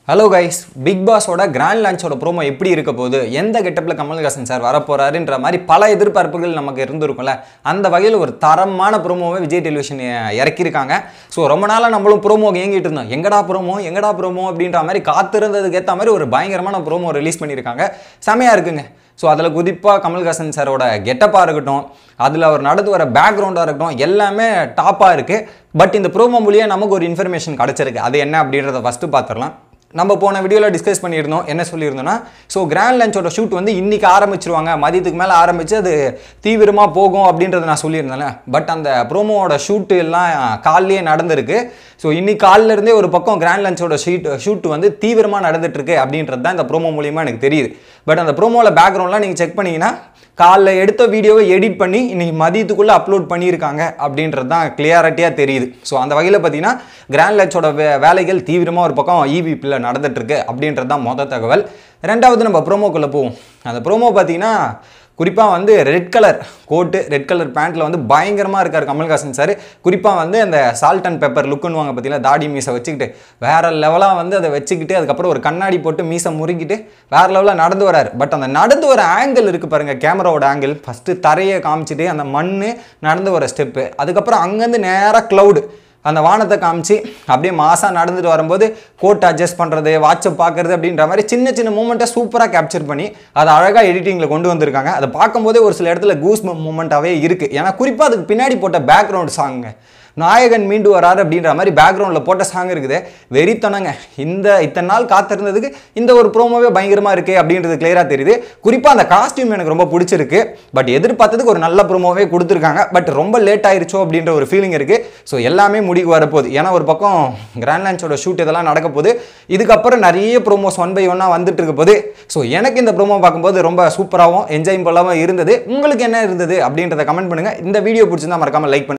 hello guys big பாஸோட grand லான்ச்சோட promo எப்படி இருக்க போகுது எந்த கெட்டப்பில் கமல்ஹாசன் சார் வரப்போறாருன்ற மாதிரி பல எதிர்பார்ப்புகள் நமக்கு இருந்திருக்கும்ல அந்த வகையில் ஒரு தரமான ப்ரோமோவை விஜய் டெலிவிஷன் இறக்கியிருக்காங்க ஸோ ரொம்ப நாளாக நம்மளும் ப்ரோமோ ஏங்கிட்டு இருந்தோம் எங்கடா ப்ரோமோ எங்கடா ப்ரோமோ அப்படின்ற மாதிரி காத்திருந்ததுக்கு ஏற்ற மாதிரி ஒரு பயங்கரமான ப்ரோமோ ரிலீஸ் பண்ணியிருக்காங்க செமையாக இருக்குங்க ஸோ அதில் குறிப்பாக கமல்ஹாசன் சாரோட கெட்டப்பாக இருக்கட்டும் அதில் அவர் நடந்து வர பேக்ரவுண்டாக இருக்கட்டும் எல்லாமே டாப்பாக இருக்குது பட் இந்த ப்ரோமோ மூலியம் நமக்கு ஒரு இன்ஃபர்மேஷன் கிடச்சிருக்கு அது என்ன அப்படின்றத ஃபஸ்ட்டு பார்த்துடலாம் நம்ம போன வீடியோவில் டிஸ்கஸ் பண்ணியிருந்தோம் என்ன சொல்லியிருந்தோம்னா ஸோ கிராண்ட் லஞ்சோட ஷூட் வந்து இன்றைக்கி ஆரம்பிச்சிருவாங்க மதியத்துக்கு மேலே ஆரம்பித்து அது தீவிரமாக போகும் அப்படின்றத நான் சொல்லியிருந்தேன்ல பட் அந்த ப்ரோமோவோட ஷூட்டு எல்லாம் காலையிலே நடந்திருக்கு ஸோ இன்னைக்கு காலையில இருந்தே ஒரு பக்கம் கிராண்ட் லஞ்சோட ஷீட் ஷூட் வந்து தீவிரமாக நடந்துட்டுருக்கு அப்படின்றது தான் இந்த ப்ரோமோ மூலியமாக எனக்கு தெரியுது பட் அந்த ப்ரோமோவில் பேக்ரவுண்ட்லாம் நீங்கள் செக் பண்ணீங்கன்னா காலைல எடுத்த வீடியோவை எடிட் பண்ணி இன்னைக்கு மதியத்துக்குள்ளே அப்லோட் பண்ணியிருக்காங்க அப்படின்றது தான் கிளியாரிட்டியாக தெரியுது ஸோ அந்த வகையில் பார்த்தீங்கன்னா கிராண்ட் லட்சோட வே வேலைகள் தீவிரமாக ஒரு பக்கம் இவிபியில் நடந்துட்டுருக்கு அப்படின்றது தான் மொதல் தகவல் ரெண்டாவது நம்ம ப்ரோமோக்குள்ளே போவோம் அந்த ப்ரோமோ பார்த்தீங்கன்னா குறிப்பாக வந்து red colour coat red colour பேண்ட்டில் வந்து பயங்கரமாக இருக்கார் கமல்ஹாசன் சார் குறிப்பாக வந்து அந்த சால்ட் அண்ட் பெப்பர் லுக்குன்னுவாங்க பார்த்தீங்களா தாடி மீசை வச்சுக்கிட்டு வேற லெவலாக வந்து அதை வச்சுக்கிட்டு அதுக்கப்புறம் ஒரு கண்ணாடி போட்டு மீசை முறுக்கிட்டு வேற லெவலாக நடந்து வராரு பட் அந்த நடந்து வர ஆங்கிள் இருக்குது பாருங்கள் கேமராவோட ஆங்கிள் ஃபஸ்ட்டு தரையை காமிச்சிட்டு அந்த மண் நடந்து வர ஸ்டெப்பு அதுக்கப்புறம் அங்கேருந்து நேராக க்ளவுடு அந்த வானத்தை காமிச்சு அப்படியே மாசாக நடந்துட்டு வரும்போது கோட் அட்ஜஸ்ட் பண்ணுறது வாட்சை பார்க்குறது அப்படின்ற மாதிரி சின்ன சின்ன மூமெண்ட்டை சூப்பராக கேப்சர் பண்ணி அதை அழகாக எடிட்டிங்கில் கொண்டு வந்திருக்காங்க அதை பார்க்கும்போதே ஒரு சில இடத்துல கூஸ் மூமெண்ட்டாகவே இருக்குது ஏன்னா குறிப்பாக அதுக்கு பின்னாடி போட்ட பேக்ரவுண்ட் சாங்குங்க நாயகன் மீண்டு வராரு அப்படின்ற மாதிரி பேக்ரவுண்டில் போட்ட சாங் இருக்குது வெறித்தனங்க இந்த இத்தனை நாள் காத்திருந்ததுக்கு இந்த ஒரு ப்ரோமோவே பயங்கரமாக இருக்கே அப்படின்றது கிளியராக தெரியுது குறிப்பாக அந்த காஸ்டியூம் எனக்கு ரொம்ப பிடிச்சிருக்கு பட் எதிர்பார்த்ததுக்கு ஒரு நல்ல ப்ரோமோவே கொடுத்துருக்காங்க பட் ரொம்ப லேட் ஆயிருச்சோ அப்படின்ற ஒரு ஃபீலிங் இருக்குது ஸோ எல்லாமே முடிவு வரப்போகுது ஏன்னா ஒரு பக்கம் கிராண்ட் லான்ச்சோட ஷூட் இதெல்லாம் நடக்க போகுது இதுக்கப்புறம் நிறைய ப்ரோமோஸ் ஒன் பை ஒன்னாக வந்துட்டு இருக்க போது ஸோ எனக்கு இந்த ப்ரோமோ பார்க்கும்போது ரொம்ப சூப்பராகவும் என்ஜாய் பண்ணாமல் இருந்தது உங்களுக்கு என்ன இருந்தது அப்படின்றத கமெண்ட் பண்ணுங்கள் இந்த வீடியோ பிடிச்சிருந்தா மறக்காமல் லைக் பண்ணுங்க